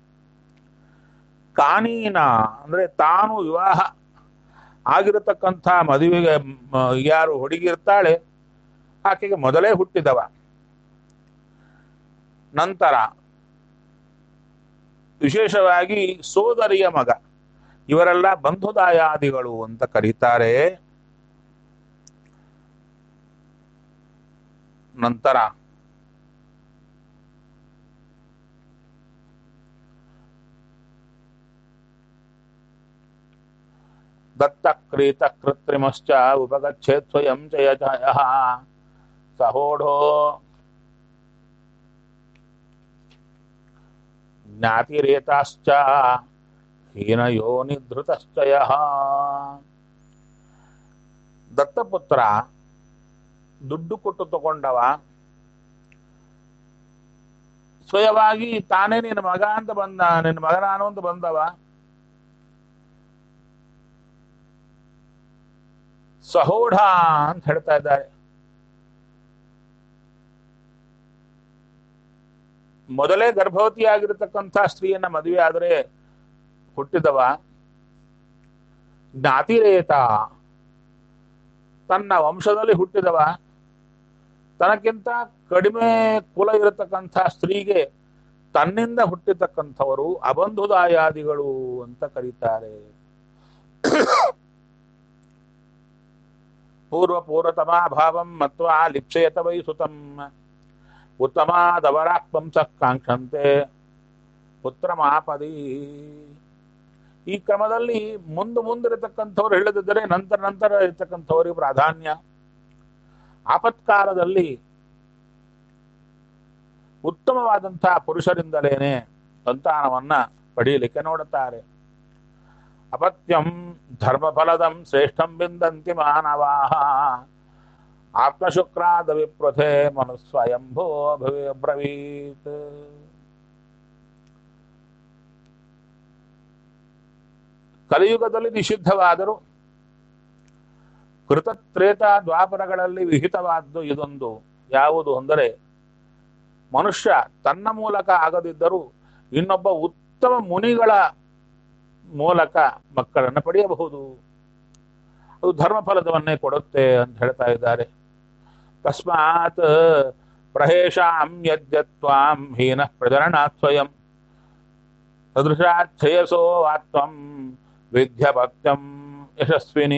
ಕಾನೀನ ಅಂದ್ರೆ ತಾನು ವಿವಾಹ ಆಗಿರತಕ್ಕಂಥ ಮದುವೆಗೆ ಮ, ಯಾರು ಹುಡುಗಿ ಇರ್ತಾಳೆ ಆಕೆಗೆ ಮೊದಲೇ ಹುಟ್ಟಿದವ ನಂತರ ವಿಶೇಷವಾಗಿ ಸೋದರಿಯ ಮಗ ಇವರೆಲ್ಲ ಬಂಧುದಾಯಾದಿಗಳು ಅಂತ ಕರೀತಾರೆ ನಂತರ ದತ್ತಕ್ರೀತ ಕೃತ್ರಿಮಶ್ಚ ಉಪಗಚ್ಚೇತ್ ಸ್ವಯಂ ಚಯ ಚಯಃ ಸಹೋಢೋ ಜ್ಞಾತಿರೇತಾಶ್ಚ ಹೀನಯೋ ನಿಧೃತಶ್ಚಯ ದತ್ತಪುತ್ರ ದುಡ್ಡು ಕೊಟ್ಟು ತಗೊಂಡವ ಸ್ವಯವಾಗಿ ತಾನೇ ನಿನ್ನ ಮಗ ಅಂತ ಬಂದ ನಿನ್ನ ಮಗ ನಾನು ಅಂತ ಬಂದವ ಸಹೋಢ ಅಂತ ಹೇಳ್ತಾ ಇದ್ದಾರೆ ಮೊದಲೇ ಗರ್ಭವತಿಯಾಗಿರತಕ್ಕಂಥ ಸ್ತ್ರೀಯನ್ನ ಮದುವೆ ಆದರೆ ಹುಟ್ಟಿದವ ಜ್ಞಾತಿರೇತ ತನ್ನ ವಂಶದಲ್ಲಿ ಹುಟ್ಟಿದವ ತನಕ್ಕಿಂತ ಕಡಿಮೆ ಕುಲ ಇರತಕ್ಕಂಥ ಸ್ತ್ರೀಗೆ ತನ್ನಿಂದ ಹುಟ್ಟಿತಕ್ಕಂಥವರು ಅಬಂಧುದಾಯಾದಿಗಳು ಅಂತ ಕರೀತಾರೆ ಪೂರ್ವ ಪೂರ್ವತಮಾಭಾವಂ ಮತ್ವಾ ಲಿಪ್ಸಯತ ವೈ ಸುತಂ ಉತ್ತಮಾದವರಾಕ್ಪಂಸ ಕಾಂಕ್ಷಂತೆ ಪುತ್ರಮಾಪದಿ ಈ ಕ್ರಮದಲ್ಲಿ ಮುಂದೆ ಮುಂದಿರತಕ್ಕಂಥವ್ರು ಹೇಳದಿದ್ದರೆ ನಂತರ ನಂತರ ಇರತಕ್ಕಂಥವರಿಗೆ ಪ್ರಾಧಾನ್ಯ ಆಪತ್ಕಾಲದಲ್ಲಿ ಉತ್ತಮವಾದಂತಹ ಪುರುಷರಿಂದಲೇನೆ ಸಂತಾನವನ್ನ ಪಡೆಯಲಿಕ್ಕೆ ನೋಡುತ್ತಾರೆ ಅಪತ್ಯಂ ಧರ್ಮಫಲದಂ ಶ್ರೇಷ್ಠಂ ಬಿಂದಂತಿ ಮಾನವಾಹ ಆತ್ಮಶುಕ್ರಾದ ವಿಪ್ರಥೆ ಮನುಸ್ವಯಂಭೋ ಭವೆ ಬ್ರವೀತ್ ಕಲಿಯುಗದಲ್ಲಿ ನಿಷಿದ್ಧವಾದರೂ ಕೃತತ್ರೇತ ದ್ವಾಪರಗಳಲ್ಲಿ ವಿಹಿತವಾದ್ದು ಇದೊಂದು ಯಾವುದು ಅಂದರೆ ಮನುಷ್ಯ ತನ್ನ ಮೂಲಕ ಆಗದಿದ್ದರೂ ಇನ್ನೊಬ್ಬ ಉತ್ತಮ ಮುನಿಗಳ ಮೂಲಕ ಮಕ್ಕಳನ್ನು ಪಡೆಯಬಹುದು ಅದು ಧರ್ಮಫಲದವನ್ನೇ ಕೊಡುತ್ತೆ ಅಂತ ಹೇಳ್ತಾ ಇದ್ದಾರೆ ತಸ್ಮಾತ್ ಪ್ರಹೇಶಾಂ ಯದ್ಯತ್ವಾಂ ಹೀನ ಪ್ರಜರಣಾತ್ ಸ್ವಯಂ ಸದೃಶಾಚ್ಛಯಸೋ ಆತ್ವಂ ವಿದ್ಯಭಕ್ತಂ ಯಶಸ್ವಿನಿ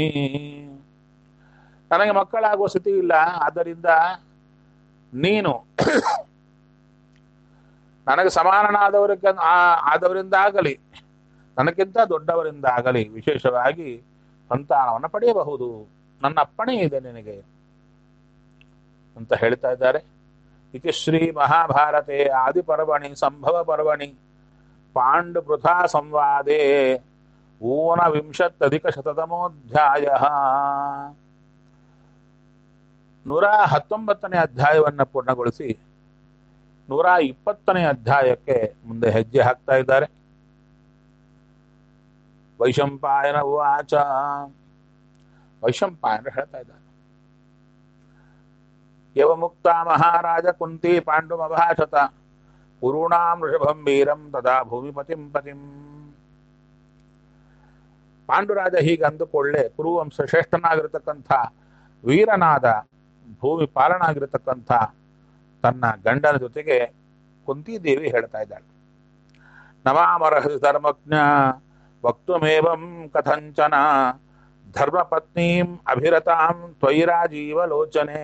ನನಗೆ ಮಕ್ಕಳಾಗುವ ಸ್ಥಿತಿ ಇಲ್ಲ ಆದ್ದರಿಂದ ನೀನು ನನಗೆ ಸಮಾನನಾದವರಿಗೆ ಆದವರಿಂದಾಗಲಿ ನನಗಿಂತ ದೊಡ್ಡವರಿಂದಾಗಲಿ ವಿಶೇಷವಾಗಿ ಸಂತಾನವನ್ನು ಪಡೆಯಬಹುದು ನನ್ನ ಅಪ್ಪಣೆ ಇದೆ ನಿನಗೆ ಅಂತ ಹೇಳ್ತಾ ಇದ್ದಾರೆ ಇತಿ ಶ್ರೀ ಮಹಾಭಾರತೆ ಆದಿಪರ್ವಣಿ ಸಂಭವ ಪರ್ವಣಿ ಪಾಂಡು ಪೃಥಾ ಸಂವಾದೆ ಊನ ವಿಂಶತ್ತಧಿಕ ಶತತಮೋಧ್ಯಾಯ ನೂರ ಹತ್ತೊಂಬತ್ತನೇ ಅಧ್ಯಾಯವನ್ನ ಪೂರ್ಣಗೊಳಿಸಿ ನೂರ ಇಪ್ಪತ್ತನೇ ಅಧ್ಯಾಯಕ್ಕೆ ಮುಂದೆ ಹೆಜ್ಜೆ ಹಾಕ್ತಾ ಇದ್ದಾರೆ ವೈಶಂಪಾಯನ ಉವಾಚ ವೈಶಂಪಾಯನ ಹೇಳ್ತಾ ಇದ್ದಾರೆ ಯವ ಮುಕ್ತ ಮಹಾರಾಜ ಕುಂತಿ ಪಾಂಡುಮಭಾಷತ ಕುರುಣಾಂ ಋಷಭಂ ವೀರಂ ತದಾ ಭೂಮಿಪತಿಂ ಪತಿಂ ಪಾಂಡುರಾಜ ಹೀಗೆ ಅಂದುಕೊಳ್ಳೆ ಕುರುವಂಶ ಶ್ರೇಷ್ಠನಾಗಿರತಕ್ಕಂಥ ವೀರನಾದ ಭೂಮಿ ಪಾಲನಾಗಿರತಕ್ಕಂಥ ತನ್ನ ಗಂಡನ ಜೊತೆಗೆ ಕುಂತಿದೇವಿ ಹೇಳ್ತಾ ಇದ್ದಾಳೆ ನಮಾಮರಹಸಿ ಧರ್ಮಜ್ಞ ವಕ್ತುಮೇವಂ ಕಥಂಚನ ಧರ್ಮಪತ್ನೀಂ ಅಭಿರತಾಂ ತ್ವಯಿರಾಜೀವ ಲೋಚನೆ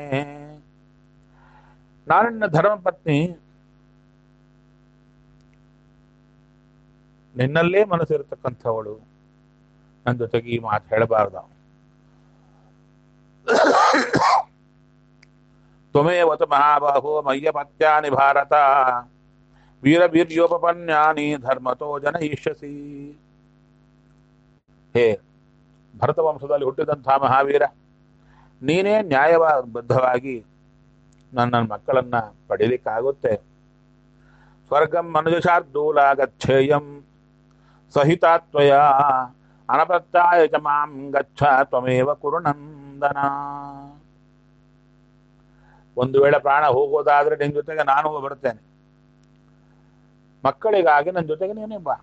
ನಾನನ್ನ ಧರ್ಮಪತ್ನಿ ನಿನ್ನಲ್ಲೇ ಮನಸ್ಸಿರತಕ್ಕಂಥವಳು ನನ್ನ ಜೊತೆಗೆ ಈ ಮಾತು ಹೇಳಬಾರ್ದ ತ್ವಮೇವತು ಮಹಾಬಾಹೋ ಮಯ್ಯಪತ್ಯಾನಿ ಭಾರತ ವೀರವೀರ್ಯೋಪಪನ್ಯಾನಿ ಧರ್ಮತೋ ಜನಯಿಷ್ಯಸಿ ಹೇ ಭರತ ವಂಶದಲ್ಲಿ ಹುಟ್ಟಿದಂತಹ ಮಹಾವೀರ ನೀನೇ ನ್ಯಾಯಬದ್ಧವಾಗಿ ನನ್ನ ಮಕ್ಕಳನ್ನ ಪಡೀಲಿಕ್ಕಾಗುತ್ತೆ ಸ್ವರ್ಗಂ ಮನುಜಶಾರ್ದೂಲ ಗಚ್ಚೇಯಂ ಸಹಿತಾತ್ವಯ ಅನಪತ್ತಾಯ ಚ ಮಾಂ ಗಚ್ಚ ತ್ವಮೇವ ಕುರುನಂದನ ಒಂದು ವೇಳೆ ಪ್ರಾಣ ಹೋಗೋದಾದ್ರೆ ನಿನ್ ಜೊತೆಗೆ ನಾನು ಬರ್ತೇನೆ ಮಕ್ಕಳಿಗಾಗಿ ನನ್ನ ಜೊತೆಗೆ ನೀನೇ ಬಾ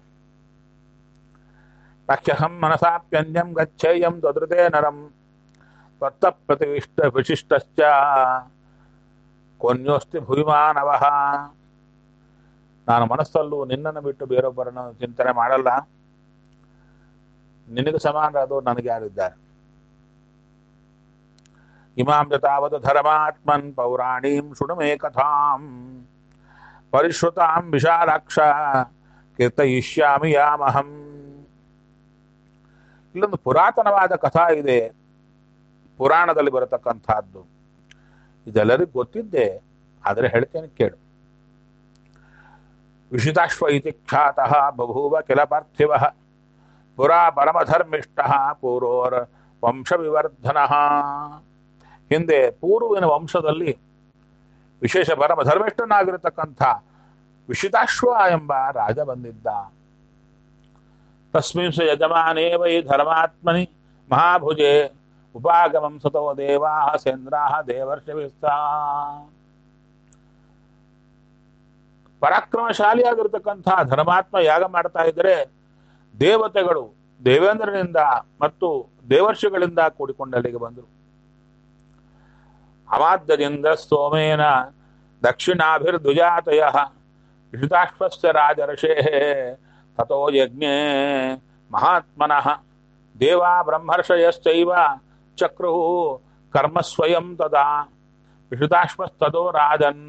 ರಕ್ಷಹಂ ಮನಸಾಪ್ಯನ್ಯಂ ಗಚ್ಚೇಯಂ ತ್ವದೃತೆ ನರಂ ತ್ವತ್ತ ಪ್ರತಿವಿಷ್ಟ ವಿಶಿಷ್ಟಶ್ಚ ಕೊನ್ಯೋಸ್ತಿ ಭುವಿಮಾನವಃ ನಾನು ಮನಸ್ಸಲ್ಲೂ ನಿನ್ನನ್ನು ಬಿಟ್ಟು ಬೇರೊಬ್ಬರನ್ನು ಚಿಂತನೆ ಮಾಡಲ್ಲ ನಿನಗೆ ಸಮಾನರಾದವರು ನನಗೆ ಯಾರಿದ್ದಾರೆ ಇಮಾಂ ಚ ತಾವತ್ ಧರ್ಮಾತ್ಮನ್ ಪೌರಾಣೀಂ ಶೃಣುಮೇ ಕಥಾಂ ಪರಿಶ್ರುತಾಂ ವಿಶಾಲಾಕ್ಷ ಕೀರ್ತಯಿಷ್ಯಾಮಿ ಯಾಮಹಂ ಇಲ್ಲೊಂದು ಪುರಾತನವಾದ ಕಥಾ ಇದೆ ಪುರಾಣದಲ್ಲಿ ಬರತಕ್ಕಂಥದ್ದು ಇದೆಲ್ಲರಿಗೂ ಗೊತ್ತಿದ್ದೆ ಆದರೆ ಹೇಳ್ತೇನೆ ಕೇಳು ವಿಷಿತಾಶ್ವ ಇತಿ ಖ್ಯಾತಃ ಬಭೂವ ಕಿಲ ಪಾರ್ಥಿವ ಪುರಾ ಪರಮಧರ್ಮಿಷ್ಠ ಪೂರ್ವೋರ್ ವಂಶವಿವರ್ಧನ ಹಿಂದೆ ಪೂರ್ವಿನ ವಂಶದಲ್ಲಿ ವಿಶೇಷ ಪರಮ ಧರ್ಮಿಷ್ಠನಾಗಿರತಕ್ಕಂಥ ವಿಷಿತಾಶ್ವ ಎಂಬ ರಾಜ ಬಂದಿದ್ದ ತಸ್ಮಿನ್ ಸ ಯಜಮಾನೇ ವೈ ಧರ್ಮಾತ್ಮನಿ ಮಹಾಭುಜೆ ಉಪಾಗಮಂ ಸತೋ ದೇವಾ ಸೇಂದ್ರಾ ದೇವರ್ಷವಿಸ್ತಾ ಪರಾಕ್ರಮಶಾಲಿಯಾಗಿರ್ತಕ್ಕಂಥ ಧರ್ಮಾತ್ಮ ಯಾಗ ಮಾಡ್ತಾ ಇದ್ರೆ ದೇವತೆಗಳು ದೇವೇಂದ್ರನಿಂದ ಮತ್ತು ದೇವರ್ಷಿಗಳಿಂದ ಕೂಡಿಕೊಂಡು ಅಲ್ಲಿಗೆ ಬಂದರು ಅಮಾದ್ಯದಿಂದ ಸೋಮೇನ ದಕ್ಷಿಣಾಭಿರ್ದ್ವಿಜಾತಯ ಋತಾಶ್ವಸ್ಯ ರಾಜರ್ಷೇ ತಥೋ ಯಜ್ಞೆ ಮಹಾತ್ಮನಃ ದೇವಾ ಬ್ರಹ್ಮರ್ಷಯಶ್ಚೈವ ಚಕ್ರು ಕರ್ಮ ಸ್ವಯಂ ತದಾ ಋತಾಶ್ವಸ್ತದೋ ರಾಜನ್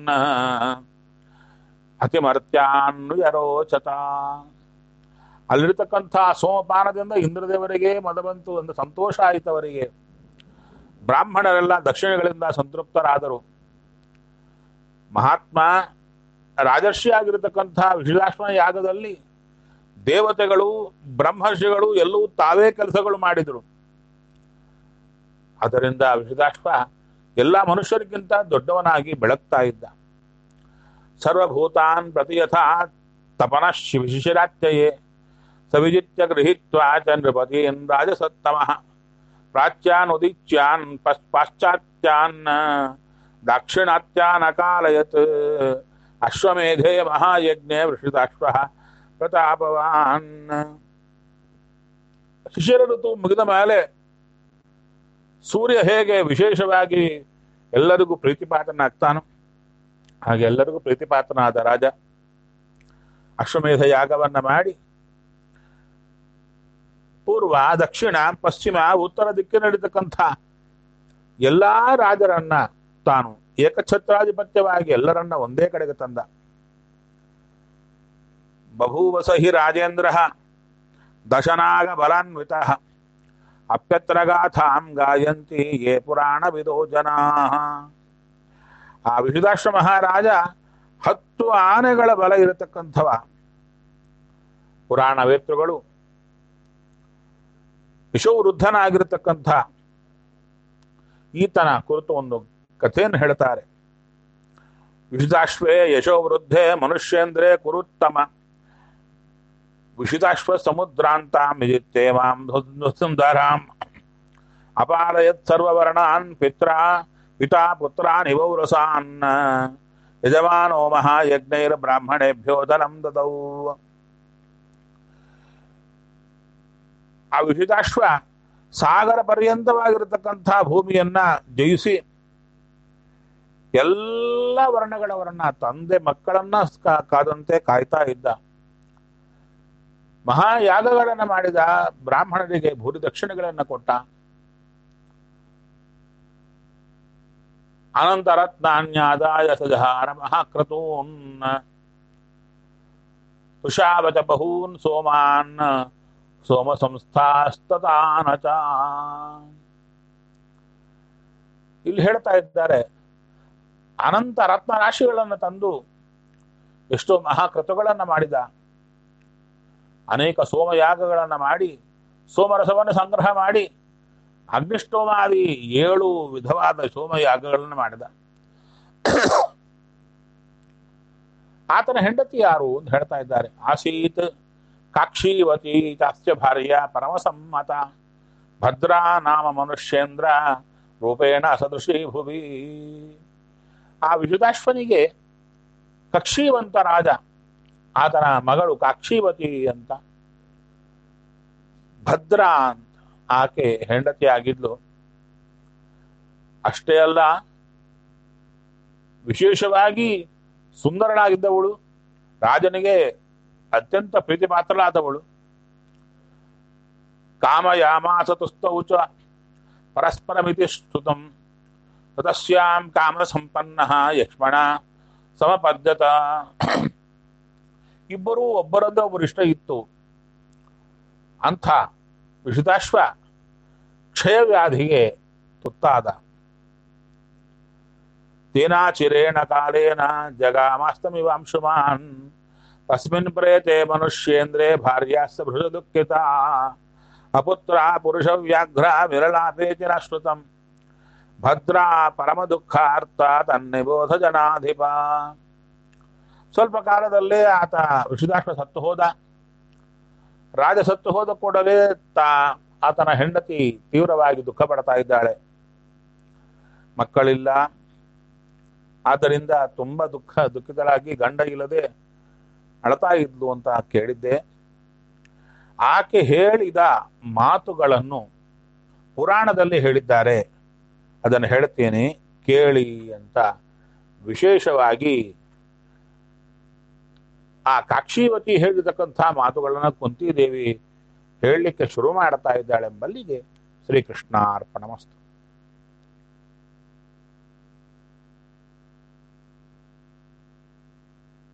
ಅತಿಮರ್ತ್ಯಾನ್ಯರೋಚತ ಅಲ್ಲಿರ್ತಕ್ಕಂಥ ಸೋಮಪಾನದಿಂದ ಇಂದ್ರದೇವರಿಗೆ ಮದ ಬಂತು ಒಂದು ಸಂತೋಷ ಆಯಿತು ಅವರಿಗೆ ಬ್ರಾಹ್ಮಣರೆಲ್ಲ ದಕ್ಷಿಣಗಳಿಂದ ಸಂತೃಪ್ತರಾದರು ಮಹಾತ್ಮ ರಾಜರ್ಷಿ ಆಗಿರತಕ್ಕಂಥ ವಿಶಿಲಾಶ್ಮ ಯಾಗದಲ್ಲಿ ದೇವತೆಗಳು ಬ್ರಹ್ಮರ್ಷಿಗಳು ಎಲ್ಲವೂ ತಾವೇ ಕೆಲಸಗಳು ಮಾಡಿದರು ಅದರಿಂದ ವಿಶಿದಾಶ್ವ ಎಲ್ಲ ಮನುಷ್ಯರಿಗಿಂತ ದೊಡ್ಡವನಾಗಿ ಬೆಳಗ್ತಾ ಇದ್ದ ಸರ್ವಭೂತಾನ್ ಪ್ರತಿಯಥಾ ತಪನ ಶಿಶಿರಾತ್ಯಯೇ ಸವಿಜಿತ್ಯ ಗೃಹೀತ್ವಾ ಚ ನೃಪತೀನ್ ರಾಜಸತ್ತಮಃ ಪ್ರಾಚ್ಯಾನ್ ಉದೀಚ್ಯಾನ್ ಪಶ್- ಪಾಶ್ಚಾತ್ಯಾನ್ ದಾಕ್ಷಿಣಾತ್ಯಾನ್ ಅಕಾಲಯತ್ ಅಶ್ವಮೇಧೆ ಮಹಾಯಜ್ಞೆ ವೃಷಿತಾಶ್ವ ಪ್ರತಾಪವಾನ್ ಶಿಶಿರ ಋತು ಮುಗಿದ ಮೇಲೆ ಸೂರ್ಯ ಹೇಗೆ ವಿಶೇಷವಾಗಿ ಎಲ್ಲರಿಗೂ ಪ್ರೀತಿಪಾತ್ರನಾಗ್ತಾನೋ ಹಾಗೆ ಎಲ್ಲರಿಗೂ ಪ್ರೀತಿಪಾತ್ರನಾದ ರಾಜ ಅಶ್ವಮೇಧ ಯಾಗವನ್ನ ಮಾಡಿ ಪೂರ್ವ ದಕ್ಷಿಣ ಪಶ್ಚಿಮ ಉತ್ತರ ದಿಕ್ಕಿನಲ್ಲಿರ್ತಕ್ಕಂಥ ಎಲ್ಲಾ ರಾಜರನ್ನ ತಾನು ಏಕಛತ್ರಾಧಿಪತ್ಯವಾಗಿ ಎಲ್ಲರನ್ನ ಒಂದೇ ಕಡೆಗೆ ತಂದ ಬಭೂವ ಸಹಿ ರಾಜೇಂದ್ರ ದಶನಾಗ ಬಲಾನ್ವಿತ ಅಪ್ಯತ್ರ ಗಾಥಾಂ ಗಾಯಂತಿ ಯೇ ಪುರಾಣ ವಿದೋ ಜನಾ ಆ ವಿಶುದಾಶ್ವ ಮಹಾರಾಜ ಹತ್ತು ಆನೆಗಳ ಬಲ ಇರತಕ್ಕಂಥವ ಪುರಾಣ ವೇತ್ರಗಳು ವಿಷವೃದ್ಧನಾಗಿರತಕ್ಕಂಥ ಈತನ ಕುರಿತು ಒಂದು ಕಥೆಯನ್ನು ಹೇಳ್ತಾರೆ ವಿಷಿತಾಶ್ವೇ ಯಶೋವೃದ್ಧೆ ಮನುಷ್ಯೇಂದ್ರೇ ಕುರುತ್ತಮ ವಿಷಿತಾಶ್ವ ಸಮುದ್ರಾಂತ ಮಿಜಿತ್ತೇ ಮಾಂ ಸುಂದರಾಂ ಅಪಾಲಯತ್ ಸರ್ವವರ್ಣಾನ್ ಪಿತ್ರ ಪಿತಾ ಪುತ್ರಾನ್ ಇವೌರಸಾನ್ ಯಜಮಾನೋ ಮಹಾಯಜ್ಞೈರ್ ಬ್ರಾಹ್ಮಣೇಭ್ಯೋ ಧನಂ ದದೌ ಆ ವಿಷಿತಾಶ್ವ ಸಾಗರ ಪರ್ಯಂತವಾಗಿರತಕ್ಕಂಥ ಭೂಮಿಯನ್ನ ಜಯಿಸಿ ಎಲ್ಲ ವರ್ಣಗಳವರನ್ನ ತಂದೆ ಮಕ್ಕಳನ್ನ ಕಾ- ಕಾದಂತೆ ಕಾಯ್ತಾ ಇದ್ದ ಮಹಾಯಾಗಗಳನ್ನ ಮಾಡಿದ ಬ್ರಾಹ್ಮಣರಿಗೆ ಭೂರಿ ದಕ್ಷಿಣೆಗಳನ್ನ ಕೊಟ್ಟ ಅನಂತರತ್ನಾನ್ಯಾದಾಯ ಸಜಹಾರ ಮಹಾಕ್ರತೂನ್ ತುಷಾವಚ ಬಹೂನ್ ಸೋಮಾನ್ ಸೋಮ ಸಂಸ್ಥಾಸ್ತತಾನ ಚ ಇಲ್ಲಿ ಹೇಳ್ತಾ ಇದ್ದಾರೆ ಅನಂತ ರತ್ನ ರಾಶಿಗಳನ್ನು ತಂದು ಎಷ್ಟೋ ಮಹಾಕೃತಗಳನ್ನ ಮಾಡಿದ ಅನೇಕ ಸೋಮಯಾಗಗಳನ್ನ ಮಾಡಿ ಸೋಮರಸವನ್ನು ಸಂಗ್ರಹ ಮಾಡಿ ಅಗ್ನಿಷ್ಟೋಮಾದಿ ಏಳು ವಿಧವಾದ ಸೋಮಯಾಗಗಳನ್ನು ಮಾಡಿದ ಆತನ ಹೆಂಡತಿ ಯಾರು ಅಂತ ಹೇಳ್ತಾ ಇದ್ದಾರೆ ಆಸೀತ್ ಕಾಕ್ಷೀವತಿ ಚಾಸ್ಯ ಭಾರ್ಯ ಪರಮಸಮ್ಮತ ಭದ್ರಾ ನಾಮ ಮನುಷ್ಯೇಂದ್ರ ರೂಪೇಣ ಸದೃಶಿ ಭುವಿ ಆ ವಿಜುದಾಶ್ವನಿಗೆ ಕಕ್ಷೀವಂತ ರಾಜ ಆತನ ಮಗಳು ಕಾಕ್ಷೀವತಿ ಅಂತ ಭದ್ರಾ ಅಂತ ಆಕೆ ಹೆಂಡತಿ ಆಗಿದ್ಲು ಅಷ್ಟೇ ಅಲ್ಲ ವಿಶೇಷವಾಗಿ ಸುಂದರಳಾಗಿದ್ದವಳು ರಾಜನಿಗೆ ಅತ್ಯಂತ ಪ್ರೀತಿ ಪಾತ್ರಳಾದವಳು ಕಾಮಯಾಮಾಸತುಸ್ತೌ ಚ ಪರಸ್ಪರಮಿತಿ ಸ್ತುತಂ ತತಸ್ಯಾಂ ಕಾಮ ಸಂಪನ್ನ ಯಕ್ಷ್ಮಣ ಸಮಪದ್ಯತ ಇಬ್ಬರು ಒಬ್ಬರದ್ದ ಒಬ್ಬರು ಇಷ್ಟ ಇತ್ತು ಅಂಥ ವಿಷಿತಾಶ್ವ ಕ್ಷಯವ್ಯಾಧಿಗೆ ತುತ್ತಾದ ತೇನಾಚಿರೇಣ ಕಾಲೇನ ಜಗಾಮಾಸ್ತಮಿವಾಂಶುಮಾನ್ ತಸ್ಮಿನ್ ಪ್ರೇತೆ ಮನುಷ್ಯೇಂದ್ರೇ ಭಾರ್ಯಾಸ್ತ ಭೃಜ ದುಃಖಿತ ಅಪುತ್ರ ಪುರುಷ ವ್ಯಾಘ್ರ ವಿರಳಾಪೇತಿ ನ ಶ್ರುತಂ ಭದ್ರಾ ಪರಮ ದುಃಖಾರ್ಥ ತನ್ನಿಬೋಧ ಜನಾಧಿಪ ಸ್ವಲ್ಪ ಕಾಲದಲ್ಲೇ ಆತ ಋಷಿದಾಶ್ವ ಸತ್ತು ಹೋದ ರಾಜ ಸತ್ತು ಹೋದ ಕೂಡಲೇ ತಾ ಆತನ ಹೆಂಡತಿ ತೀವ್ರವಾಗಿ ದುಃಖ ಪಡ್ತಾ ಇದ್ದಾಳೆ ಮಕ್ಕಳಿಲ್ಲ ಆದ್ದರಿಂದ ತುಂಬಾ ದುಃಖ ದುಃಖಿತಳಾಗಿ ಗಂಡ ಇಲ್ಲದೆ ಅಳತಾ ಇದ್ಲು ಅಂತ ಕೇಳಿದ್ದೆ ಆಕೆ ಹೇಳಿದ ಮಾತುಗಳನ್ನು ಪುರಾಣದಲ್ಲಿ ಹೇಳಿದ್ದಾರೆ ಅದನ್ನು ಹೇಳ್ತೇನೆ ಕೇಳಿ ಅಂತ ವಿಶೇಷವಾಗಿ ಆ ಕಾಕ್ಷೀವತಿ ಹೇಳಿರ್ತಕ್ಕಂಥ ಮಾತುಗಳನ್ನು ಕುಂತಿದೇವಿ ಹೇಳಲಿಕ್ಕೆ ಶುರು ಮಾಡ್ತಾ ಇದ್ದಾಳೆಂಬಲ್ಲಿಗೆ ಶ್ರೀಕೃಷ್ಣ ಅರ್ಪಣಮಸ್ತು